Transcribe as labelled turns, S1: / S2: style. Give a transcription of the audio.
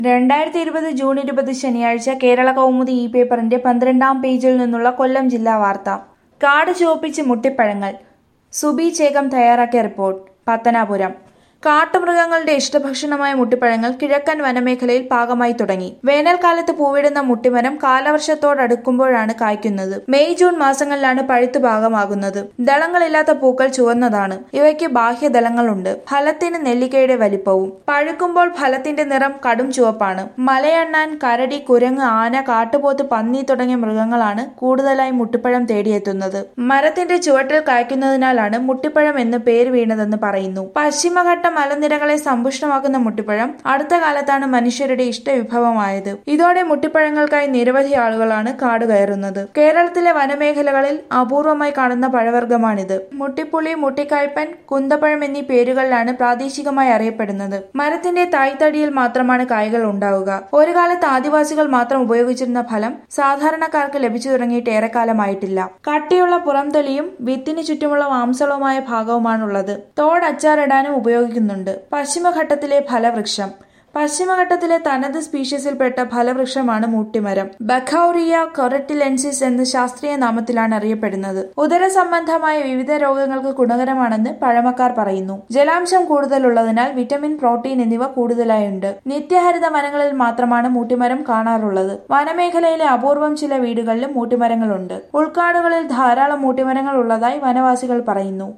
S1: രണ്ടായിരത്തി ഇരുപത് ജൂൺ ഇരുപത് ശനിയാഴ്ച കേരള കൗമുദി ഇ പേപ്പറിന്റെ പന്ത്രണ്ടാം പേജിൽ നിന്നുള്ള കൊല്ലം ജില്ലാ വാർത്ത കാട് ചുവപ്പിച്ച് മുട്ടിപ്പഴങ്ങൾ സുബി ചേകം തയ്യാറാക്കിയ റിപ്പോർട്ട് പത്തനാപുരം കാട്ടുമൃഗങ്ങളുടെ ഇഷ്ടഭക്ഷണമായ മുട്ടിപ്പഴങ്ങൾ കിഴക്കൻ വനമേഖലയിൽ പാകമായി തുടങ്ങി വേനൽക്കാലത്ത് പൂവിടുന്ന മുട്ടിമരം കാലവർഷത്തോടടുക്കുമ്പോഴാണ് കായ്ക്കുന്നത് മെയ് ജൂൺ മാസങ്ങളിലാണ് പഴുത്തു പാകമാകുന്നത് ദളങ്ങളില്ലാത്ത പൂക്കൾ ചുവന്നതാണ് ഇവയ്ക്ക് ബാഹ്യദളങ്ങളുണ്ട് ഫലത്തിന് നെല്ലിക്കയുടെ വലിപ്പവും പഴുക്കുമ്പോൾ ഫലത്തിന്റെ നിറം കടും ചുവപ്പാണ് മലയണ്ണാൻ കരടി കുരങ്ങ് ആന കാട്ടുപോത്ത് പന്നി തുടങ്ങിയ മൃഗങ്ങളാണ് കൂടുതലായി മുട്ടിപ്പഴം തേടിയെത്തുന്നത് മരത്തിന്റെ ചുവട്ടിൽ കായ്ക്കുന്നതിനാലാണ് മുട്ടിപ്പഴം എന്ന് പേര് വീണതെന്ന് പറയുന്നു പശ്ചിമഘട്ട മലനിരകളെ സമ്പുഷ്ടമാക്കുന്ന മുട്ടിപ്പഴം അടുത്ത കാലത്താണ് മനുഷ്യരുടെ ഇഷ്ടവിഭവമായത് ഇതോടെ മുട്ടിപ്പഴങ്ങൾക്കായി നിരവധി ആളുകളാണ് കാട് കയറുന്നത് കേരളത്തിലെ വനമേഖലകളിൽ അപൂർവമായി കാണുന്ന പഴവർഗ്ഗമാണിത് മുട്ടിപ്പുളി മുട്ടിക്കായ്പൻ കുന്തപ്പഴം എന്നീ പേരുകളിലാണ് പ്രാദേശികമായി അറിയപ്പെടുന്നത് മരത്തിന്റെ തായ്തടിയിൽ മാത്രമാണ് കായ്കൾ ഉണ്ടാവുക ഒരു കാലത്ത് ആദിവാസികൾ മാത്രം ഉപയോഗിച്ചിരുന്ന ഫലം സാധാരണക്കാർക്ക് ലഭിച്ചു തുടങ്ങിയിട്ട് ഏറെക്കാലമായിട്ടില്ല കട്ടിയുള്ള പുറംതൊലിയും വിത്തിന് ചുറ്റുമുള്ള മാംസളവുമായ ഭാഗവുമാണുള്ളത് തോട് അച്ചാറിടാനും ഉപയോഗിക്കുന്നുണ്ട് പശ്ചിമഘട്ടത്തിലെ ഫലവൃക്ഷം പശ്ചിമഘട്ടത്തിലെ തനത് സ്പീഷീസിൽപ്പെട്ട ഫലവൃക്ഷമാണ് മൂട്ടിമരം ബഖൌറിയ കൊററ്റിലെൻസിസ് എന്ന ശാസ്ത്രീയ നാമത്തിലാണ് അറിയപ്പെടുന്നത് ഉദര സംബന്ധമായ വിവിധ രോഗങ്ങൾക്ക് ഗുണകരമാണെന്ന് പഴമക്കാർ പറയുന്നു ജലാംശം കൂടുതലുള്ളതിനാൽ വിറ്റമിൻ പ്രോട്ടീൻ എന്നിവ കൂടുതലായുണ്ട് നിത്യഹരിത വനങ്ങളിൽ മാത്രമാണ് മൂട്ടിമരം കാണാറുള്ളത് വനമേഖലയിലെ അപൂർവം ചില വീടുകളിലും മൂട്ടിമരങ്ങളുണ്ട് ഉൾക്കാടുകളിൽ ധാരാളം മൂട്ടിമരങ്ങൾ ഉള്ളതായി വനവാസികൾ പറയുന്നു